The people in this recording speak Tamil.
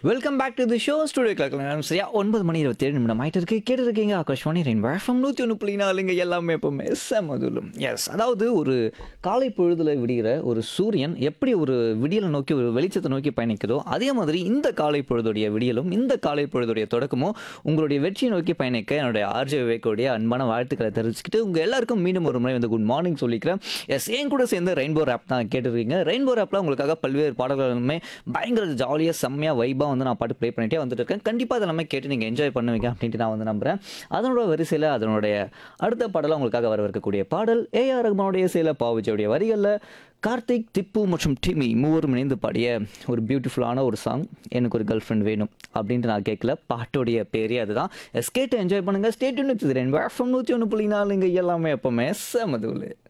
welcome back to the show studio clock சரியா ஒன்பது மணி இருபத்தி ஏழு நிமிடம் ஆயிட்டு இருக்கு கேட்டு இருக்கீங்க ஆகாஷ்வாணி ரெயின் வேஃபம் நூற்றி ஒன்று புள்ளி நாலுங்க எல்லாமே எப்பவுமே செமதுலும் எஸ் அதாவது ஒரு காலை பொழுதுல விடிகிற ஒரு சூரியன் எப்படி ஒரு விடியலை நோக்கி ஒரு வெளிச்சத்தை நோக்கி பயணிக்குதோ அதே மாதிரி இந்த காலை பொழுதுடைய விடியலும் இந்த காலை பொழுதுடைய தொடக்கமும் உங்களுடைய வெற்றியை நோக்கி பயணிக்க என்னுடைய ஆர்ஜே விவேக்கோடைய அன்பான வாழ்த்துக்களை தெரிவிச்சுக்கிட்டு உங்க எல்லாருக்கும் மீண்டும் ஒரு முறை வந்து குட் மார்னிங் சொல்லிக்கிறேன் எஸ் என் கூட சேர்ந்து ரெயின்போ ஆப் தான் கேட்டுருக்கீங்க ரெயின்போ ஆப்பில் உங்களுக்காக பல்வேறு பாடல்களுமே பயங்கர ஜாலியாக செம்மையாக வைபாக வந்து நான் பாட்டு ப்ளே பண்ணிட்டே வந்துட்டு இருக்கேன் கண்டிப்பாக அதை எல்லாமே கேட்டு நீங்கள் என்ஜாய் பண்ணுவீங்க அப்படின்ட்டு நான் வந்து நம்புகிறேன் அதனோட வரிசையில் அதனுடைய அடுத்த பாடலாக உங்களுக்காக வரவிருக்கக்கூடிய பாடல் ஏஆர் ரஹ்மானுடைய சேல பாவிஜோடைய வரிகளில் கார்த்திக் திப்பு மற்றும் டிமி மூவரும் இணைந்து பாடிய ஒரு பியூட்டிஃபுல்லான ஒரு சாங் எனக்கு ஒரு கேர்ள் ஃப்ரெண்ட் வேணும் அப்படின்ட்டு நான் கேட்கல பாட்டோடைய பேரே அதுதான் ஸ்கேட்டை என்ஜாய் பண்ணுங்கள் ஸ்டேட் ஒன்று நூற்றி ஒன்று புள்ளி நாலு இங்கே எல்லாமே எப்போவுமே செமதுவில்